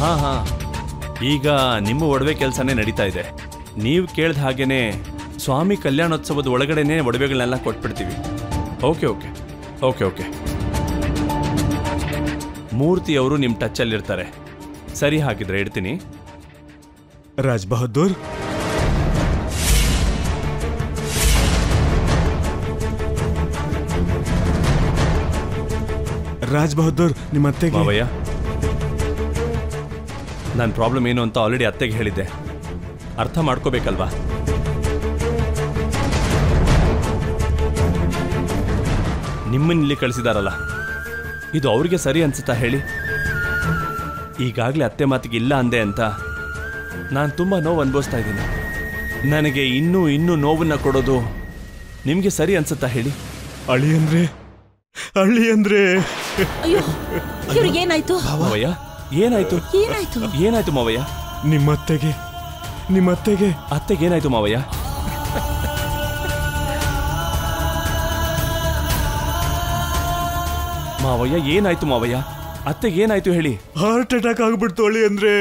ಹಾ ಹಾ ಈಗ ನಿಮ್ಮ ಒಡವೆ ಕೆಲಸನೇ ನಡೀತಾ ಇದೆ ನೀವು ಕೇಳ್ದ ಹಾಗೇನೆ ಸ್ವಾಮಿ ಕಲ್ಯಾಣೋತ್ಸವದ ಒಳಗಡೆನೆ ಒಡವೆಗಳನ್ನೆಲ್ಲ ಕೊಟ್ಬಿಡ್ತೀವಿ okay okay okay okay Murthy ಅವರು ನಿಮ್ಮ ಟಚ್ಚಲ್ಲಿರ್ತಾರೆ ಸರಿ ಹಾಗಿದ್ರೆ ಇಡ್ತೀನಿ ರಾಜ್ ಬಹದ್ದೂರ್ ರಾಜ್ ಬಹದ್ದೂರ್ ನಿಮ್ಮ ಅತ್ತೆಗೆ ಮಾವಯ್ಯ ನನ್ನ ಪ್ರಾಬ್ಲಮ್ ಏನು ಅಂತ ಆಲ್ರೆಡಿ ಅತ್ತೆಗೆ ಹೇಳಿದ್ದೆ ಅರ್ಥ ಮಾಡ್ಕೋಬೇಕಲ್ವಾ ನಿಮ್ಮನ್ನ ಇಲ್ಲಿ ಕಳಿಸಿದಾರಲ್ಲ ಇದು ಅವ್ರಿಗೆ ಸರಿ ಅನ್ಸುತ್ತಾ ಹೇಳಿ ಈಗಾಗಲೇ ಅತ್ತೆ ಮಾತಿಗೆ ಇಲ್ಲ ಅಂದೆ ಅಂತ ನಾನು ತುಂಬ ನೋವು ಅನುಭವಿಸ್ತಾ ಇದ್ದೀನಿ ನನಗೆ ಇನ್ನೂ ಇನ್ನೂ ನೋವನ್ನ ಕೊಡೋದು ನಿಮಗೆ ಸರಿ ಅನ್ಸುತ್ತಾ ಹೇಳಿ ಅಳಿ ಅಂದ್ರೆ ಅಳಿ ಅಂದ್ರೆ ಅಯ್ಯೋ ಇವ್ರಿಗೆ ಏನಾಯ್ತು ಮಾವಯ್ಯ ಏನಾಯ್ತು ಏನಾಯ್ತು ಏನಾಯ್ತು ಮಾವಯ್ಯ ನಿಮ್ಮತ್ತೆಗೆ ನಿಮ್ಮತ್ತೆಗೆ ಅತ್ತೆಗೇನಾಯ್ತು ಮಾವಯ್ಯ ಮಾವಯ್ಯ ಏನಾಯ್ತು ಮಾವಯ್ಯ ಅತ್ತೆಗೇನಾಯ್ತು ಹೇಳಿ ಹಾರ್ಟ್ ಅಟ್ಯಾಕ್ ಆಗ್ಬಿಡ್ತು ಅಳಿ ಅಂದ್ರೆ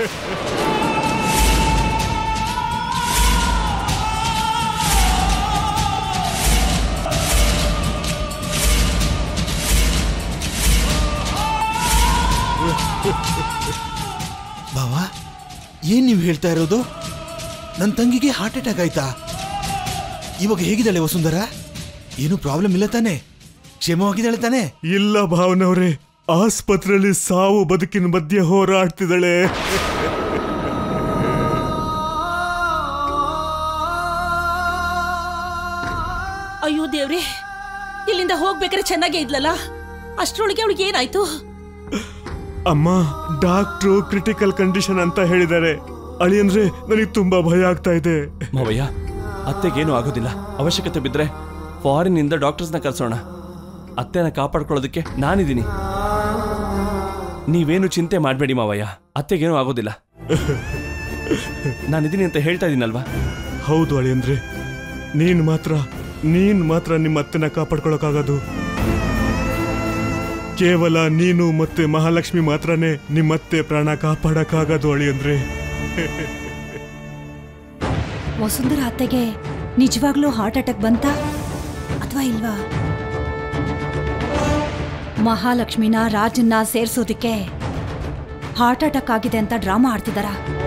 ಬಾವಾ ಏನ್ ನೀವು ಹೇಳ್ತಾ ಇರೋದು ನನ್ನ ತಂಗಿಗೆ ಹಾರ್ಟ್ ಅಟ್ಯಾಕ್ ಆಯ್ತಾ ಇವಾಗ ಹೇಗಿದ್ದಾಳೆ ವಸುಂಧರ ಏನು ಪ್ರಾಬ್ಲಮ್ ಇಲ್ಲ ತಾನೆ ಕ್ಷೇಮವಾಗಿದ್ದಾಳೆ ತಾನೆ ಇಲ್ಲ ಭಾವನವ್ರೆ ಆಸ್ಪತ್ರೆಯಲ್ಲಿ ಸಾವು ಬದುಕಿನ ಮಧ್ಯೆ ಹೋರಾಡ್ತಿದ್ದಾಳೆ ಅಯ್ಯೋ ದೇವ್ರೆ ಇಲ್ಲಿಂದ ಹೋಗ್ಬೇಕಾದ್ರೆ ಚೆನ್ನಾಗೇ ಇದ್ಲಲ್ಲ ಅಷ್ಟ್ರೊಳಗೆ ಅವಳಿಗೆ ಏನಾಯ್ತು ಅಮ್ಮ ಡಾಕ್ಟ್ರು ಕ್ರಿಟಿಕಲ್ ಕಂಡೀಷನ್ ಅಂತ ಹೇಳಿದ್ದಾರೆ ಅಳಿ ಅಂದ್ರೆ ನನಗೆ ತುಂಬಾ ಭಯ ಆಗ್ತಾ ಇದೆ ಮಾವಯ್ಯ ಅತ್ತೆಗೇನು ಆಗೋದಿಲ್ಲ ಅವಶ್ಯಕತೆ ಬಿದ್ರೆ ಫಾರಿನ್ನಿಂದ ಡಾಕ್ಟರ್ಸ್ನ ಕರ್ಸೋಣ ಅತ್ತೆನ ಕಾಪಾಡ್ಕೊಳ್ಳೋದಕ್ಕೆ ನಾನಿದ್ದೀನಿ ನೀವೇನು ಚಿಂತೆ ಮಾಡಬೇಡಿ ಮಾವಯ್ಯ ಅತ್ತೆಗೇನು ಆಗೋದಿಲ್ಲ ನಾನಿದ್ದೀನಿ ಅಂತ ಹೇಳ್ತಾ ಇದ್ದೀನಲ್ವಾ ಹೌದು ಅಳಿ ಅಂದ್ರೆ ನೀನ್ ಮಾತ್ರ ನೀನ್ ಮಾತ್ರ ನಿಮ್ಮ ಅತ್ತೆನ ಕಾಪಾಡ್ಕೊಳಕ್ಕಾಗೋದು ಕೇವಲ ನೀನು ಮತ್ತೆ ಮಹಾಲಕ್ಷ್ಮಿ ಮಾತ್ರನೇ ನಿಮ್ಮತ್ತೆ ಪ್ರಾಣ ಕಾಪಾಡಕ್ಕಾಗೋದು ಅಳಿ ಅಂದ್ರೆ ವಸುಂಧರ ಅತ್ತೆಗೆ ನಿಜವಾಗ್ಲೂ ಹಾರ್ಟ್ ಅಟ್ಯಾಕ್ ಬಂತಾ ಅಥವಾ ಇಲ್ವಾ ಮಹಾಲಕ್ಷ್ಮಿನ ರಾಜನ್ನ ಸೇರ್ಸೋದಿಕ್ಕೆ ಹಾರ್ಟ್ ಅಟ್ಯಾಕ್ ಆಗಿದೆ ಅಂತ ಡ್ರಾಮಾ ಆಡ್ತಿದಾರ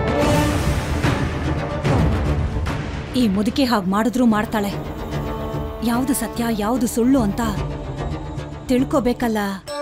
ಈ ಮುದುಕಿ ಹಾಗೆ ಮಾಡಿದ್ರೂ ಮಾಡ್ತಾಳೆ ಯಾವುದು ಸತ್ಯ ಯಾವುದು ಸುಳ್ಳು ಅಂತ ತಿಳ್ಕೋಬೇಕಲ್ಲ